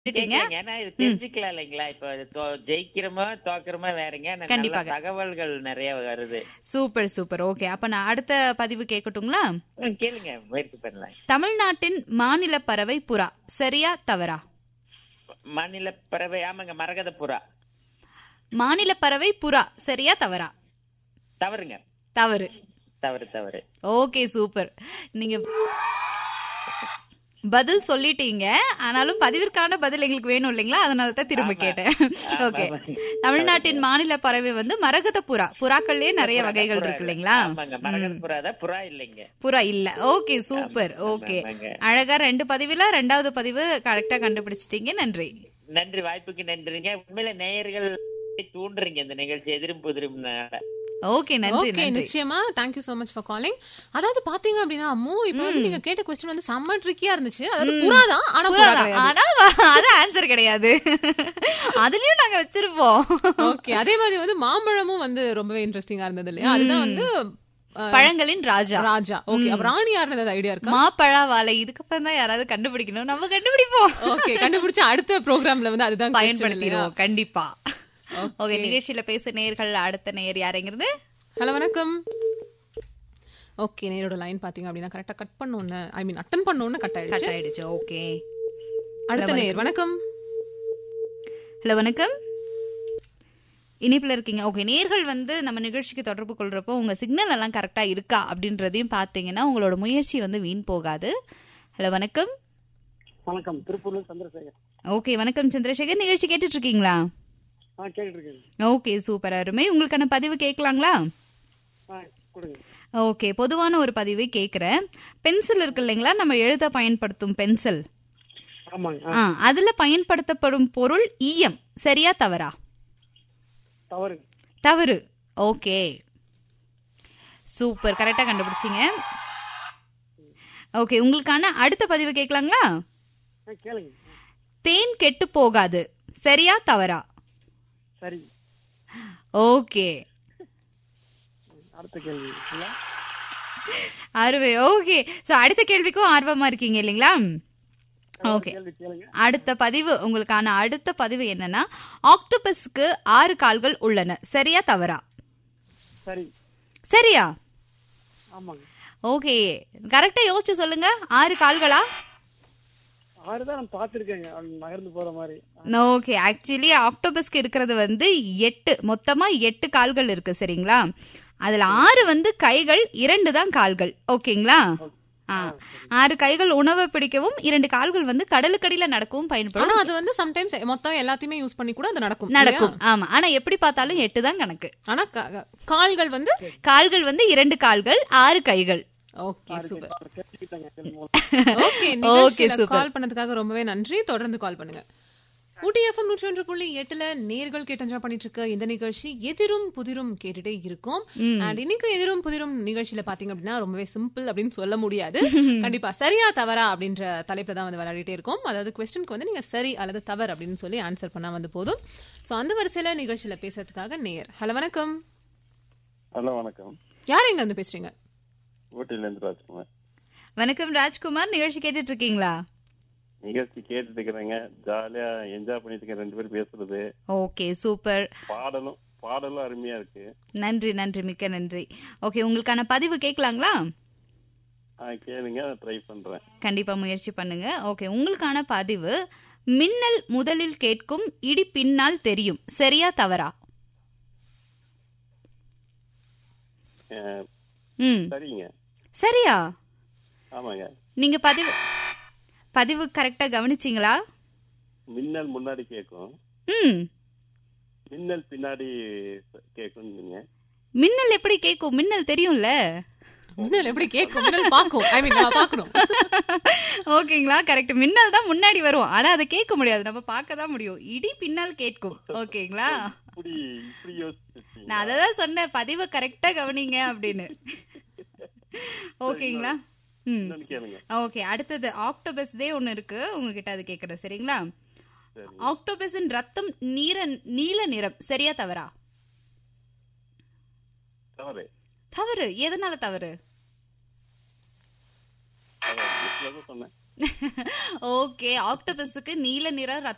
விட்டுட்டீங்க கேக்குறேங்க. ஏன்னா இது தெரிஞ்சுக்கலாம் இல்லைங்களா இப்ப தோ- ஜெயிக்கிறோமா தோக்குறோமா வேறங்க ஆனா நல்ல கண்டிப்பாக. தகவல்கள் நிறைய வருது சூப்பர் சூப்பர் ஓகே அப்ப நான் அடுத்த பதிவு கேட்கட்டுங்களா ம், கேளுங்க முயற்சி பண்ணலாம் தமிழ்நாட்டின் மாநில பறவை புறா சரியா தவறா மாநில பறவை ஆமாங்க மரகத புறா மாநில பறவை புறா சரியா தவறா தவறுங்க தவறு தவறு தவறு ஓகே சூப்பர் நீங்க பதில் சொல்லிட்டீங்க ஆனாலும் பதிவிற்கான பதில் எங்களுக்கு வேணும் இல்லைங்களா அதனால தான் திரும்ப ஆமா. கேட்டேன் ஆமா, ஓகே ஆமா. தமிழ்நாட்டின் மாநில பறவை வந்து மரகத புறா புறாக்கள்லயே நிறைய புறா, வகைகள் புறா இருக்கு இல்ல. இல்லைங்களா ஆமாங்க மரகத புறா தான் புறா இல்லைங்க புறா இல்ல ஓகே சூப்பர் ஆமா, ஓகே ஆமாங்க. அழகா ரெண்டு பதிவுல ரெண்டாவது பதிவு கரெக்டா கண்டுபிடிச்சிட்டீங்க நன்றி நன்றி வாய்ப்புக்கு நன்றிங்க உண்மையில நேயர்கள் தூண்டுறீங்க இந்த நிகழ்ச்சி எதிரும் புதிரும் ஓகே நன்றி ஓகே நன்றி நிச்சயமா thank you so much for calling அதாவது பாத்தீங்க அப்படின்னா அம்மு இப்போ வந்து நீங்க கேட்ட கொஸ்டின் வந்து செம்ம ட்ரிக்கியா இருந்துச்சு அதாவது புறா தான் ஆனா புறா புறாதான். கிடையாது ஆனா வ- அது ஆன்சர் கிடையாது அதுலயும் நாங்க வச்சிருப்போம் ஓகே அதே மாதிரி வந்து மாம்பழமும் வந்து ரொம்பவே இன்ட்ரெஸ்டிங்கா இருந்தது இல்லையா அதுதான் வந்து அஹ், பழங்களின் ராஜா ராஜா ஓகே அப்ப ராணி யாருன்னு ஐடியா இருக்கா மாப்பழா வாழை இதுக்கப்புறம் தான் யாராவது கண்டுபிடிக்கணும் நம்ம கண்டுபிடிப்போம் ஓகே கண்டுபிடிச்ச அடுத்த ப்ரோக்ராம்ல வந்து அதுதான் question இல்லையா? பயன்படுத்திடுவோம் கண்டிப்பா ஓகே நிகழ்ச்சியில பேச நேர்கள் அடுத்த நேர் யாருங்கிறது ஹலோ வணக்கம் ஓகே நேரோட லைன் பாத்தீங்க அப்படின்னா கரெக்டா கட் பண்ணோன்னு ஐ மீன் அட்டன் பண்ணோன்னு கட் ஆயிடுச்சு கட் ஆயிடுச்சு ஓகே அடுத்த நேர் வணக்கம் ஹலோ வணக்கம் இனிப்புல இருக்கீங்க ஓகே நேர்கள் வந்து நம்ம நிகழ்ச்சிக்கு தொடர்பு கொள்றப்போ உங்க சிக்னல் எல்லாம் கரெக்டா இருக்கா அப்படின்றதையும் பார்த்தீங்கன்னா உங்களோட முயற்சி வந்து வீண் போகாது ஹலோ வணக்கம் வணக்கம் திருப்பூர்ல சந்திரசேகர் ஓகே வணக்கம் சந்திரசேகர் நிகழ்ச்சி கேட்டுட்டு இருக்கீங்களா ஆ கேட்டுட்டு இருக்கேன் ஓகே சூப்பர் அருமை உங்களுக்கான பதிவு கேட்கலாங்களா ஆ கொடுங்க ஓகே பொதுவான ஒரு பதிவை கேட்குறேன் பென்சில் இருக்கு இல்லைங்களா நம்ம எழுத பயன்படுத்தும் பென்சில் ஆமாங்க ஆ, ஆ அதுல பயன்படுத்தப்படும் பொருள் ஈயம் சரியா தவறா தவறு தவறு ஓகே சூப்பர் கரெக்டா கண்டுபிடிச்சிங்க ஓகே உங்களுக்கான அடுத்த பதிவு கேட்கலாங்களா ஆ, கேளுங்க தேன் கெட்டு போகாது சரியா தவறா சரி ஓகே அடுத்த கேள்வி இல்ல? அருமை ஓகே சோ அடுத்த கேள்விக்கும் ஆர்வமா இருக்கீங்க இல்லைங்களா ஓகே கேள்வி கேளுங்க அடுத்த பதிவு உங்களுக்கான அடுத்த பதிவு என்னன்னா ஆக்டோபஸ்க்கு ஆறு கால்கள் உள்ளன சரியா தவறா சரி சரியா ஆமாங்க ஓகே கரெக்டா யோசிச்சு சொல்லுங்க ஆறு கால்களா ஆறு தான் நான் பார்த்துருக்கேங்க நகர்ந்து போற மாதிரி ஓகே ஆக்சுவலி ஆக்டோபஸ்க்கு இருக்கிறது வந்து எட்டு மொத்தமா எட்டு கால்கள் இருக்கு சரிங்களா அதுல ஆறு வந்து கைகள் இரண்டு தான் கால்கள் ஓகேங்களா ஆ ஆறு கைகள் உணவை பிடிக்கவும் இரண்டு கால்கள் வந்து கடலுக்கடியில நடக்கவும் பயன்படும் ஆனா அது வந்து சம்டைம்ஸ் மொத்தம் எல்லாத்தையுமே யூஸ் பண்ணி கூட அது நடக்கும் நடக்கும் ஆமா ஆனா எப்படி பார்த்தாலும் எட்டு தான் கணக்கு இல்லையா? ஆனா க- கால்கள் வந்து கால்கள் வந்து இரண்டு கால்கள் ஆறு கைகள் ஓகே சூப்பர் தெரிஞ்சுக்கிட்டேங்க இதன் மூலம். ஓகே Okay, நிகழ்ச்சியில super. கால் பண்ணதுக்காக ரொம்பவே நன்றி தொடர்ந்து கால் பண்ணுங்க ஊட்டி எஃப்எம் நூற்றி ஒன்று புள்ளி எட்டுல நேர்கள் கேட்டு என்ஜாய் பண்ணிட்டு இருக்க இந்த நிகழ்ச்சி எதிரும் புதிரும் கேட்டுட்டே இருக்கும் அண்ட் இன்னைக்கு எதிரும் புதிரும் நிகழ்ச்சியில பாத்தீங்க அப்படின்னா ரொம்பவே சிம்பிள் அப்படின்னு சொல்ல முடியாது கண்டிப்பா சரியா தவறா அப்படின்ற தலைப்புல தான் வந்து விளையாடிட்டே இருக்கோம் அதாவது கொஸ்டினுக்கு வந்து நீங்க சரி அல்லது தவறு அப்படின்னு சொல்லி ஆன்சர் பண்ணா வந்து போதும் சோ அந்த வரிசையில நிகழ்ச்சியில பேசுறதுக்காக நேர் ஹலோ வணக்கம் ஹலோ வணக்கம் யார் எங்க வந்து பேசுறீங்க ஊட்டிலேருந்து ராஜ்குமார் வணக்கம் ராஜ்குமார் நிகழ்ச்சி கேட்டுட்டு இருக்கீங்களா நிகழ்ச்சி கேட்டுட்டு இருக்கிறேங்க ஜாலியா என்ஜாய் பண்ணிட்டு இருக்கேன் ரெண்டு பேரும் பேசுறது ஓகே சூப்பர் பாடலும் பாடலும் அருமையா இருக்கு நன்றி நன்றி மிக்க நன்றி ஓகே உங்களுக்கான பதிவு கேட்கலாங்களா ஆ, கேளுங்க ட்ரை பண்றேன் கண்டிப்பா முயற்சி பண்ணுங்க ஓகே உங்களுக்கான பதிவு மின்னல் முதலில் கேட்கும் இடி பின்னால் தெரியும் சரியா தவறா அஹ், ம் சரிங்க சரியா ஆமாங்க நீங்க பதிவு பதிவு கரெக்டா கவனிச்சிங்களா மின்னல் முன்னாடி கேட்கும் ம் மின்னல் பின்னாடி கேட்கும் நீங்க மின்னல் எப்படி கேட்கும் மின்னல் தெரியும்ல மின்னல் எப்படி கேட்கும் மின்னல் பாக்கும் ஐ மீன் பாக்கணும் ஓகேங்களா கரெக்ட் மின்னல் தான் முன்னாடி வரும் ஆனா அதை கேட்க முடியாது நம்ம பார்க்க தான் முடியும் இடி பின்னால் கேட்கும் ஓகேங்களா இப்படி இப்படி யோசிச்சு நான் அதை தான் சொன்னேன் பதிவை கரெக்டா கவனிங்க அப்படின்னு ஓகேங்களா ம் இன்னொன்னு கேளுங்க ஓகே அடுத்தது ஆக்டோபஸ் டே ஒன்னு இருக்கு உங்ககிட்ட அது கேக்குறேன் சரிங்களா சரி ஆக்டோபஸின் ரத்தம் நீர நீல நிறம் சரியா தவறா தவறு தவறு எதனால தவறு அதான், இப்பதான் சொன்னேன் ஓகே ஆக்டோபஸுக்கு நீல நிற ரத்தம்